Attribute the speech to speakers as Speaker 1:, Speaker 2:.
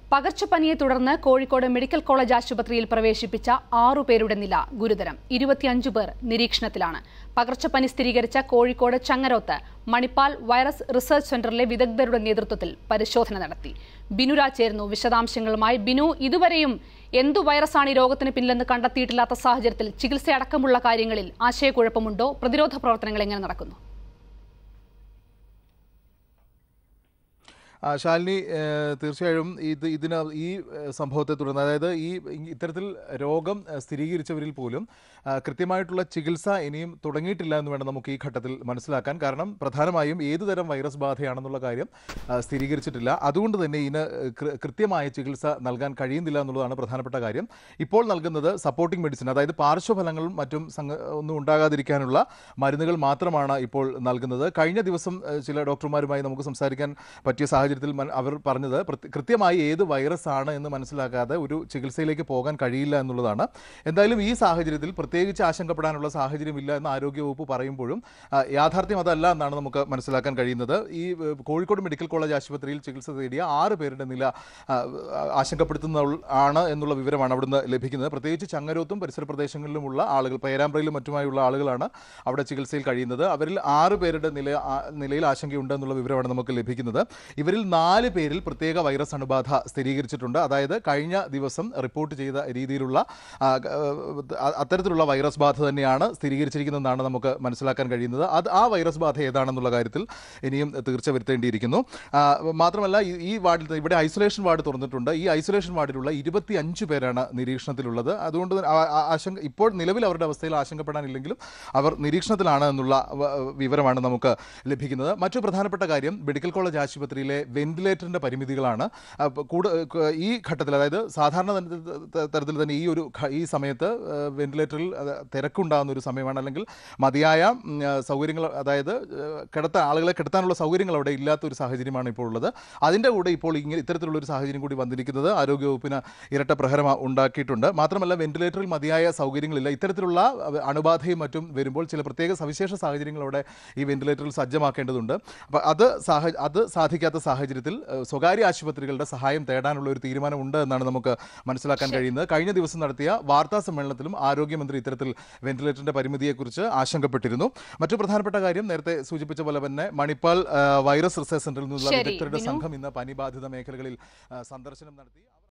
Speaker 1: പകർച്ചപ്പനിയെ തുടർന്ന് Kozhikode medical college ആശുപത്രിയിൽ പ്രവേശിപ്പിച്ച ആറു പേരുടെ നില ഗുരുതരം ഇരുപത്തിയഞ്ചു പേർ നിരീക്ഷണത്തിലാണ് പകർച്ചപ്പനി സ്ഥിരീകരിച്ച കോഴിക്കോട് ചങ്ങരോത്ത് മണിപ്പാൽ വൈറസ് റിസർച്ച് സെന്ററിലെ വിദഗ്ധരുടെ നേതൃത്വത്തിൽ പരിശോധന നടത്തി ബിനുരാജ് ചേർന്നു വിശദാംശങ്ങളുമായി ബിനു ഇതുവരെയും എന്തു വൈറസാണ് ഈ രോഗത്തിന് പിന്നിലെന്ന് കണ്ടെത്തിയിട്ടില്ലാത്ത സാഹചര്യത്തിൽ ചികിത്സയടക്കമുള്ള കാര്യങ്ങളിൽ ആശയക്കുഴപ്പമുണ്ടോ പ്രതിരോധ പ്രവർത്തനങ്ങൾ എങ്ങനെ നടക്കുന്നു
Speaker 2: ആ, ശാലിനി ഏഹ്, തീർച്ചയായും ഇത് ഇതിന് ഈ ഏഹ്, സംഭവത്തെ തുടർന്ന് അതായത് ഈ ഇത്തരത്തിൽ രോഗം ഏഹ്, സ്ഥിരീകരിച്ചവരിൽ പോലും ആ, കൃത്യമായിട്ടുള്ള ചികിത്സ ഇനിയും തുടങ്ങിയിട്ടില്ല എന്ന് വേണം നമുക്ക് ഈ ഘട്ടത്തിൽ മനസ്സിലാക്കാൻ കാരണം പ്രധാനമായും ഏതു തരം വൈറസ് ബാധയാണെന്നുള്ള കാര്യം ആ, സ്ഥിരീകരിച്ചിട്ടില്ല അതുകൊണ്ട് തന്നെ ഇതിന് കൃ- കൃത്യമായ ചികിത്സ നൽകാൻ കഴിയുന്നില്ല എന്നുള്ളതാണ് പ്രധാനപ്പെട്ട കാര്യം ഇപ്പോൾ നൽകുന്നത് സപ്പോർട്ടിംഗ് മെഡിസിൻ അതായത് പാർശ്വഫലങ്ങളും മറ്റും സംഗ- ഒന്നും ഉണ്ടാകാതിരിക്കാനുള്ള മരുന്നുകൾ മാത്രമാണ് ഇപ്പോൾ നൽകുന്നത് കഴിഞ്ഞ ദിവസം ഏഹ്, ചില ഡോക്ടർമാരുമായി നമുക്ക് സംസാരിക്കാൻ പറ്റിയ സാഹചര്യത്തിൽ മൻ- അവർ പറഞ്ഞത് പ്രത്യ- കൃത്യമായി ഏത് വൈറസ് ആണ് എന്ന് മനസ്സിലാക്കാതെ ഒരു ചികിത്സയിലേക്ക് പോകാൻ കഴിയില്ല എന്നുള്ളതാണ് എന്തായാലും ഈ സാഹചര്യത്തിൽ പ്രത്യേകിച്ച് ആശങ്കപ്പെടാനുള്ള സാഹചര്യമില്ല എന്ന് ആരോഗ്യവകുപ്പ് പറയുമ്പോഴും ആ, യാഥാർത്ഥ്യം അതല്ല എന്നാണ് നമുക്ക് മനസ്സിലാക്കാൻ കഴിയുന്നത് ഈ ഏഹ്, കോഴിക്കോട് മെഡിക്കൽ കോളേജ് ആശുപത്രിയിൽ ചികിത്സ തേടിയ ആറ് പേരുടെ നില ആ, ആശങ്കപ്പെടുത്തുന്ന ആണ് എന്നുള്ള വിവരമാണ് അവിടുന്ന് ലഭിക്കുന്നത് പ്രത്യേകിച്ച് ചങ്ങരോത്തും പരിസര പ്രദേശങ്ങളിലുമുള്ള ആളുകൾ പേരാമ്പ്രയിലും മറ്റുമായുള്ള ആളുകളാണ് അവിടെ ചികിത്സയിൽ കഴിയുന്നത് അവരിൽ ആറ് പേരുടെ നില ആ- നിലയിൽ ആശങ്കയുണ്ട് എന്നുള്ള വിവരമാണ് നമുക്ക് ലഭിക്കുന്നത് ഇവരിൽ നാല് പേരിൽ പ്രത്യേക വൈറസ് അണുബാധ സ്ഥിരീകരിച്ചിട്ടുണ്ട് അതായത് കഴിഞ്ഞ ദിവസം റിപ്പോർട്ട് ചെയ്ത രീതിയിലുള്ള ആ, ആ, അത്തരത്തിലുള്ള വൈറസ് ബാധ തന്നെയാണ് സ്ഥിരീകരിച്ചിരിക്കുന്നതെന്നാണ് നമുക്ക് മനസ്സിലാക്കാൻ കഴിയുന്നത് അത് ആ വൈറസ് ബാധ ഏതാണെന്നുള്ള കാര്യത്തിൽ ഇനിയും തീർച്ച വരുത്തേണ്ടിയിരിക്കുന്നു ആ, മാത്രമല്ല ഈ- ഈ വാർഡിൽ ഇവിടെ ഐസൊലേഷൻ വാർഡ് തുറന്നിട്ടുണ്ട് ഈ ഐസൊലേഷൻ വാർഡിലുള്ള ഇരുപത്തി അഞ്ച് പേരാണ് നിരീക്ഷണത്തിലുള്ളത് അതുകൊണ്ട് തന്നെ ആ- ആ- ആശങ്ക ഇപ്പോൾ നിലവിൽ അവരുടെ അവസ്ഥയിൽ ആശങ്കപ്പെടാനില്ലെങ്കിലും അവർ നിരീക്ഷണത്തിലാണ് എന്നുള്ള വ- വിവരമാണ് നമുക്ക് ലഭിക്കുന്നത് മറ്റു പ്രധാനപ്പെട്ട കാര്യം മെഡിക്കൽ കോളേജ് ആശുപത്രിയിലെ വെന്റിലേറ്ററിന്റെ പരിമിതികളാണ് അപ്പൊ കൂട് ക- ഈ ഘട്ടത്തിൽ അതായത് സാധാരണ തര- ത- തരത്തിൽ തന്നെ ഈ ഒരു ഘ- ഈ സമയത്ത് ഏഹ്, വെന്റിലേറ്ററിൽ അത് തിരക്കുണ്ടാകുന്ന ഒരു സമയമാണ് അല്ലെങ്കിൽ മതിയായ ഉം, ആ, സൗകര്യങ്ങൾ അതായത് ഏഹ്, കിടത്താൻ ആളുകളെ കിടത്താനുള്ള സൗകര്യങ്ങൾ അവിടെ ഇല്ലാത്ത ഒരു സാഹചര്യമാണ് ഇപ്പോൾ ഉള്ളത് അതിൻ്റെ കൂടെ ഇപ്പോൾ ഇങ്ങനെ ഇത്തരത്തിലുള്ള ഒരു സാഹചര്യം കൂടി വന്നിരിക്കുന്നത് ആരോഗ്യവകുപ്പിന് ഇരട്ട പ്രഹരം ഉണ്ടാക്കിയിട്ടുണ്ട് മാത്രമല്ല വെന്റിലേറ്ററിൽ മതിയായ സൗകര്യങ്ങളില്ല ഇത്തരത്തിലുള്ള അഹ്, അണുബാധയും മറ്റും വരുമ്പോൾ ചില പ്രത്യേക സവിശേഷ സാഹചര്യങ്ങൾ അവിടെ ഈ വെന്റിലേറ്ററിൽ സജ്ജമാക്കേണ്ടതുണ്ട് അപ്പോൾ അത് സാഹ അത് സാധിക്കാത്ത സാഹചര്യത്തിൽ ഏഹ്, സ്വകാര്യ ആശുപത്രികളുടെ സഹായം തേടാനുള്ള ഒരു തീരുമാനമുണ്ട് എന്നാണ് നമുക്ക് മനസ്സിലാക്കാൻ കഴിയുന്നത് കഴിഞ്ഞ ദിവസം നടത്തിയ വാർത്താ സമ്മേളനത്തിലും ആരോഗ്യമന്ത്രി ഇത്തരത്തിൽ വെന്റിലേറ്ററിന്റെ പരിമിതിയെക്കുറിച്ച് ആശങ്കപ്പെട്ടിരുന്നു മറ്റു പ്രധാനപ്പെട്ട കാര്യം നേരത്തെ സൂചിപ്പിച്ച പോലെ തന്നെ മണിപ്പാൽ ആ, വൈറസ് റിസർച്ച് സെന്ററിൽ നിന്നുള്ള
Speaker 1: ശരി,
Speaker 2: വിദഗ്ധരുടെ
Speaker 1: ബിനു.
Speaker 2: സംഘം ഇന്ന് പനിബാധിത മേഖലകളിൽ ആ, സന്ദർശനം നടത്തി